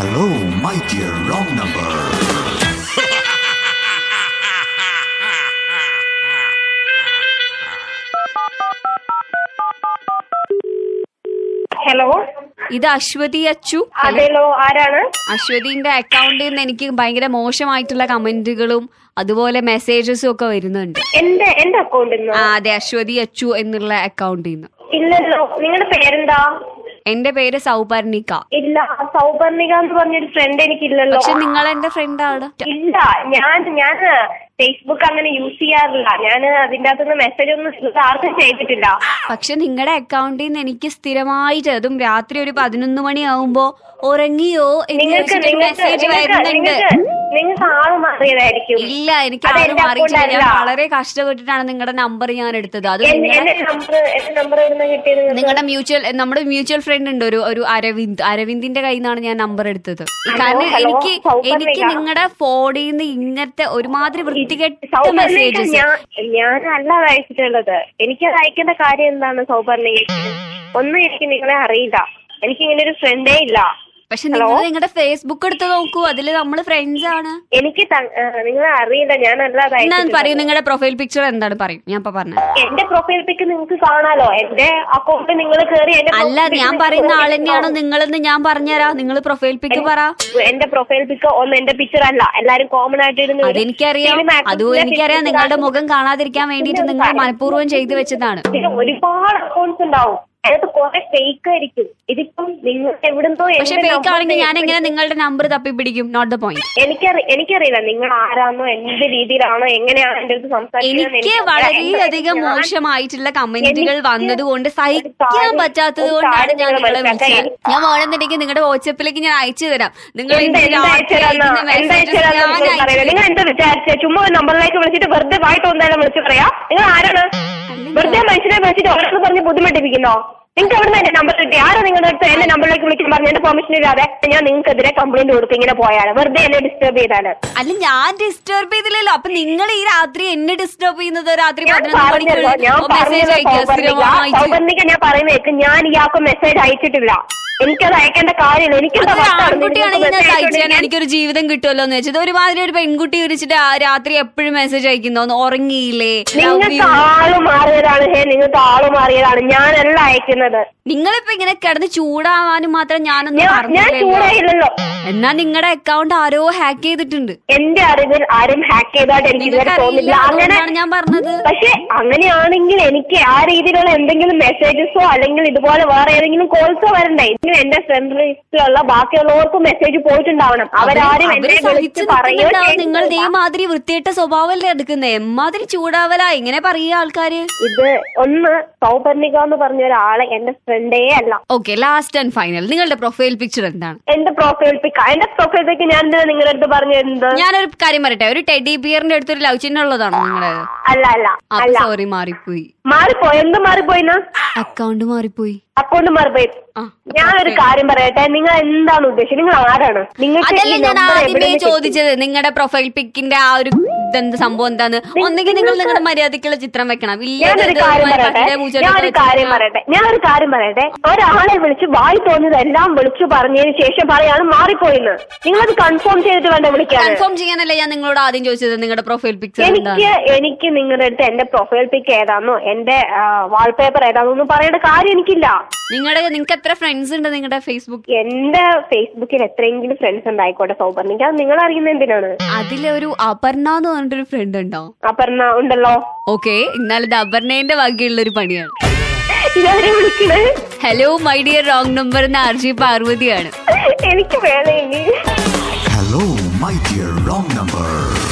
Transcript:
Hello, my dear wrong number. Hello ഇത് അശ്വതി അച്ചു അതെല്ലോ ആരാണ് അശ്വതിന്റെ അക്കൗണ്ടിൽ നിന്ന് എനിക്ക് ഭയങ്കര മോശമായിട്ടുള്ള കമന്റുകളും അതുപോലെ മെസ്സേജസും ഒക്കെ വരുന്നുണ്ട് എന്റെ എന്റെ അക്കൗണ്ടിൽ ആ നിന്നോ അതെ അശ്വതി അച്ചു എന്നുള്ള അക്കൗണ്ടിൽ നിന്ന് ഇല്ലല്ലോ നിങ്ങളുടെ പേരെന്താ എന്റെ പേര് സൗപർണിക ഇല്ല സൗപർണിക എന്ന് പറഞ്ഞൊരു ഫ്രണ്ട് എനിക്കില്ലല്ലോ പക്ഷെ നിങ്ങൾ എന്റെ ഫ്രണ്ടാണ് ഇല്ല ഞാൻ ഞാൻ ഫേസ്ബുക്ക് അങ്ങനെ യൂസ് ചെയ്യാറില്ല ഞാൻ അതിന്റെ അകത്തുനിന്ന് മെസ്സേജ് ഒന്നും ഇത് ആർക്കും ചെയ്തിട്ടില്ല പക്ഷെ നിങ്ങളുടെ അക്കൗണ്ടിൽ നിന്ന് എനിക്ക് സ്ഥിരമായിട്ട് അതും രാത്രി ഒരു പതിനൊന്ന് മണിയാവുമ്പോ ഉറങ്ങിയോ എന്ന് നിങ്ങൾക്ക് ചോദിച്ചിട്ട് നിങ്ങൾക്ക് മെസ്സേജ് നിങ്ങൾക്ക് വരുന്നുണ്ട് നിങ്ങൾക്ക് നിങ്ങൾക്ക് ആള് മാറിയതായിരിക്കും ഇല്ല എനിക്ക് അത് ആരും എന്റെ അറിയിച്ചില്ല account ഞാൻ അല്ല. വളരെ കഷ്ടപ്പെട്ടിട്ടാണ് നിങ്ങളുടെ നമ്പർ ഞാൻ എടുത്തത് അത് എന്റെ നിങ്ങളുടെ എന്റെ നമ്പർ എന്റെ നമ്പർ എവിടുന്ന കിട്ടിയത് നിങ്ങൾക്ക്? നിങ്ങളുടെ മ്യൂച്വൽ നമ്മുടെ മ്യൂച്വൽ ഫ്രണ്ട് ഉണ്ട് ഒരു ഒരു അരവിന്ദ് അരവിന്ദിന്റെ കയ്യിൽ നിന്നാണ് ഞാൻ നമ്പർ എടുത്തത് കാരണം ഹലോ, എനിക്ക് സൗപർണിക. എനിക്ക് നിങ്ങളുടെ ഫോണിൽ നിന്ന് ഇങ്ങനത്തെ ഒരുമാതിരി വൃത്തികെട്ട സൗപർണിക മെസ്സേജസ് ഞാൻ ഞാനല്ല അത് അയച്ചിട്ടുള്ളത് എനിക്കത് അയക്കേണ്ട കാര്യം എന്താണ് സൗപർണിക ഒന്നും എനിക്ക് നിങ്ങളെ അറിയില്ല എനിക്ക് ഇങ്ങനെ ഒരു ഫ്രണ്ടേ ഇല്ല പക്ഷെ നിങ്ങൾ നിങ്ങളുടെ ഫേസ്ബുക്ക് എടുത്ത് നോക്കൂ അതില് നമ്മൾ ഫ്രണ്ട്സ് ആണ് എനിക്ക് ത- ആ, നിങ്ങളെ അറിയില്ല ഞാനല്ല അത് എന്നാ അയച്ചിട്ടുള്ളത്. പറയൂ നിങ്ങളുടെ പ്രൊഫൈൽ പിക്ചർ എന്താണ് പറയും ഞാൻ ഇപ്പൊ പറഞ്ഞു എന്റെ പ്രൊഫൈൽ പിക്ക് നിങ്ങൾക്ക് കാണാലോ എന്റെ അക്കൗണ്ടിൽ നിങ്ങൾ കയറി എന്റെ അല്ല profile pic ഞാൻ നിങ്ങൾക്ക് പറയുന്ന ആൾ നോക്കി തന്നെയാണോ കാണാം. നിങ്ങളെന്ന് ഞാൻ പറഞ്ഞുതരാം നിങ്ങൾ പ്രൊഫൈൽ പിക്ക് പറ എന്റെ പ്രൊഫൈൽ പിക്ക് ഒന്ന് എന്റെ പിക്ചർ അല്ല എല്ലാരും കോമൺ ആയിട്ട് ഇടുന്ന ഒരു അതെനിക്കറിയാം film actress അതും ന്റെ എനിക്കറിയാം picture നിങ്ങളുടെ ആണ്. മുഖം കാണാതിരിക്കാൻ വേണ്ടിയിട്ട് നിങ്ങൾ മനഃപൂർവ്വം ചെയ്തു വെച്ചതാണ് ഇതിന് ഒരുപാട് അക്കൗണ്ട്സ് ഉണ്ടാവും അതിനകത്ത് കുറെ ഫേക്ക് ആയിരിക്കും ഇതിപ്പം നിങ്ങൾ എവിടുന്നോ പക്ഷെ എന്റെ ഫേക്ക് number ആണെങ്കിൽ ഞാൻ fake എങ്ങനെ നിങ്ങളുടെ നമ്പർ തപ്പി പിടിക്കും നോട്ട് ദ പോയിന്റ് എനിക്കറി എനിക്കറിയില്ല നിങ്ങൾ ആരാന്നോ എന്ത് രീതിയിലാണോ എങ്ങനെയാണ് എന്റെ അടുത്ത് സംസാരിക്കുന്നത് എനിക്ക് വളരെയധികം മോശമായിട്ടുള്ള കമന്റുകൾ വന്നതുകൊണ്ട് സഹിക്കാൻ പറ്റാത്തത് കൊണ്ടാണ് ഞാൻ നിങ്ങളെ വിളിച്ചത് ഞാൻ വേണമെന്നുണ്ടെങ്കിൽ നിങ്ങളുടെ വാട്സപ്പിലേക്ക് ഞാൻ അയച്ചു തരാം നിങ്ങൾ എന്താ എനിക്ക് എന്താ രാത്രി അയച്ചുതരാന്ന്? അയക്കുന്ന എന്താ messages അയച്ചുതരാന്ന് ഞാൻ നിങ്ങൾ അയച്ചു പറയുന്നത്? നിങ്ങൾ എന്താ വിചാരിച്ചത് ചുമ്മാ ഒരു നമ്പറിലേക്ക് വിളിച്ചിട്ട് വെറുതെ വായിട്ട് ഒന്നാലും വിളിച്ച് പറയാ നിങ്ങൾ ആരാണ് വെറുതെ മനുഷ്യനെ വിളിച്ചിട്ട് ഓരോന്ന് പറഞ്ഞ് ബുദ്ധിമുട്ടിപ്പിക്കുന്നോ നിങ്ങൾക്ക് എവിടെ എന്റെ നമ്പർ കിട്ടി ആരാ നിങ്ങളുടെ അടുത്ത് എന്റെ നമ്പറിലേക്ക് വിളിക്കാൻ പറഞ്ഞു എന്റെ പെർമിഷൻ ഇല്ലാതെ ഞാൻ നിങ്ങൾക്കെതിരെ കംപ്ലൈന്റ് കൊടുക്കും ഇങ്ങനെ പോയാൽ വെറുതെ എന്നെ ഡിസ്റ്റർബ് ചെയ്താല് അല്ല ഞാൻ ഡിസ്റ്റർബ് ചെയ്തില്ലല്ലോ അപ്പൊ നിങ്ങൾ ഈ രാത്രി എന്നെ ഡിസ്റ്റർബ് ചെയ്യുന്നത് രാത്രി ഞാൻ പതിനൊന്ന് പറഞ്ഞല്ലോ ഞാൻ മണിക്ക് മെസ്സേജ് പറഞ്ഞല്ലോ അയക്കുക സൗപർണിക സ്ഥിരമായിട്ട് സൗപർണിക ഞാൻ പറയുന്നേക്ക് ഞാൻ ഇയാൾക്ക് മെസ്സേജ് അയച്ചിട്ടില്ല എനിക്കത് അയക്കേണ്ട കാര്യമില്ല എനിക്കെന്താ അതൊരു വട്ടാണ് ആൺകുട്ടിയാണെങ്കിൽ ഞാൻ നിങ്ങൾക്ക് message സഹിച്ചാൽ അയച്ചുകൊണ്ടിരിക്കാൻ? എനിക്കൊരു ജീവിതം കിട്ടുമല്ലോ എന്ന് വെച്ചത് ഒരുമാതിരി ഒരു പെൺകുട്ടി വിളിച്ചിട്ട് ആ രാത്രി എപ്പോഴും മെസ്സേജ് അയക്കുന്നോ ഒന്ന് ഉറങ്ങിയില്ലേ Love നിങ്ങൾക്ക് you. ആള് മാറിയതാണ് ഹേ നിങ്ങൾക്ക് ആള് മാറിയതാണ് ഞാനല്ല അയക്കുന്നത് നിങ്ങളിപ്പോ ഇങ്ങനെ കിടന്ന് ചൂടാവാനും മാത്രം ഞാനൊന്നും ഞാൻ ഞാൻ പറഞ്ഞില്ലല്ലോ ചൂടായില്ലല്ലോ എന്നാ നിങ്ങളുടെ അക്കൗണ്ട് ആരോ ഹാക്ക് ചെയ്തിട്ടുണ്ട് എന്റെ അറിവിൽ ആരും ഹാക്ക് ചെയ്തതായിട്ട് എനിക്ക് ഇതുവരെ നിങ്ങൾക്ക് തോന്നില്ല അറിയില്ല അങ്ങനെ അതുകൊണ്ടാണ് ഞാൻ പറഞ്ഞത് പക്ഷെ അങ്ങനെയാണെങ്കിൽ എനിക്ക് ആ രീതിയിലുള്ള എന്തെങ്കിലും മെസ്സേജസോ അല്ലെങ്കിൽ ഇതുപോലെ വേറെ ഏതെങ്കിലും കോൾസോ വരണ്ടേ ഇനി എന്റെ ഫ്രണ്ട് ലിസ്റ്റിലുള്ള ബാക്കിയുള്ളവർക്കും മെസ്സേജ് പോയിട്ടുണ്ടാവണം അവരാരും അവര് എന്നെ സഹിച്ച് വിളിച്ച് പറയോ നിൽക്കുന്നുണ്ടാവും നിങ്ങൾ ചെയ്തിട്ടില്ല. ഇതേമാതിരി വൃത്തിയിട്ട സ്വഭാവമല്ലേ എടുക്കുന്നത് എമ്മാതിരി ചൂടാവല ഇങ്ങനെ പറയുക ആൾക്കാര് ഇത് ഒന്ന് സൗപർണിക എന്ന് പറഞ്ഞ ഒരാളെ എന്റെ ഫ്രണ്ടേ അല്ല ഓക്കെ ലാസ്റ്റ് ആൻഡ് ഫൈനൽ നിങ്ങളുടെ പ്രൊഫൈൽ പിക്ചർ എന്താണ് എന്റെ പ്രൊഫൈൽ പിക്ക് എന്റെ പ്രൊഫൈൽ പിക്ക് ഞാൻ എന്തിനാ നിങ്ങളുടെ അടുത്ത് പറഞ്ഞു എന്ത് ഞാനൊരു കാര്യം പറയട്ടെ ഒരു ടെഡി ബിയറിന്റെ അടുത്തൊരു ലവ് ചിഹ്നം ഉള്ളതാണോ നിങ്ങള് അല്ല അല്ല അപ്പൊ അല്ല സോറി മാറിപ്പോയി മാറിപ്പോയി എന്ത് മാറിപ്പോയിന്ന് അക്കൗണ്ട് മാറിപ്പോയി അക്കൗണ്ട് മാറിപ്പോയി ആ, ഞാനൊരു കാര്യം പറയട്ടെ നിങ്ങൾ എന്താണ് ഉദ്ദേശിച്ചത് നിങ്ങൾ ആരാണ് നിങ്ങൾക്ക് അതല്ല ഈ ഞാൻ number ആദ്യമേ എവിടുന്ന് കിട്ടി? ചോദിച്ചത് നിങ്ങളുടെ പ്രൊഫൈൽ പിക്കിന്റെ ആ ഒരു ഇതെന്ത് സംഭവം എന്താന്ന് ഒന്നെങ്കിൽ നിങ്ങൾ നിങ്ങളുടെ മര്യാദക്കുള്ള ചിത്രം വെക്കണം ഇല്ല ഞാനൊരു കാര്യം പറയട്ടെ ഞാനൊരു കാര്യം പറയട്ടെ ഞാനൊരു കാര്യം പറയട്ടെ ഒരാളെ വിളിച്ച് വായി തോന്നിയതെല്ലാം വിളിച്ചു പറഞ്ഞതിന് ശേഷം പറയാണ് മാറിപ്പോയിന്ന് നിങ്ങളത് കൺഫേം ചെയ്തിട്ട് വേണ്ട വിളിക്കാൻ കൺഫേം ചെയ്യാനല്ലേ ഞാൻ നിങ്ങളോട് ആദ്യം ചോദിച്ചത് നിങ്ങളുടെ പ്രൊഫൈൽ പിക്ചർ എന്താണ് എനിക്ക് എനിക്ക് നിങ്ങളുടെ അടുത്ത് എന്റെ പ്രൊഫൈൽ പിക്ക് ഏതാന്നോ എന്റെ വാൾപേപ്പർ ഏതാന്നൊന്നും പറയേണ്ട കാര്യം എനിക്കില്ല നിങ്ങളുടെ നിങ്ങൾക്ക് എത്ര ഫ്രണ്ട്സ് ഉണ്ട് നിങ്ങളുടെ ഫേസ്ബുക്ക് എന്റെ ഫേസ്ബുക്കിൽ എത്രയെങ്കിലും ഫ്രണ്ട്സ് ഉണ്ടായിക്കോട്ടെ സൗപർണിക്ക് അത് നിങ്ങൾ അറിയുന്ന എന്തിനാണ് അതിലൊരു അപർണ എന്ന് പറഞ്ഞിട്ടൊരു ഫ്രണ്ട് ഉണ്ടോ അപർണ ഉണ്ടല്ലോ ഓക്കെ എന്നാൽ ഇത് അപർണേന്റെ വകയുള്ള ഒരു പണിയാണ് ഇതാരെ വിളിക്കണേ hello my dear wrong number എന്ന ആർ ജി പാർവതിയാണ് എനിക്ക് വേണം ഇനി Hello, my dear wrong number.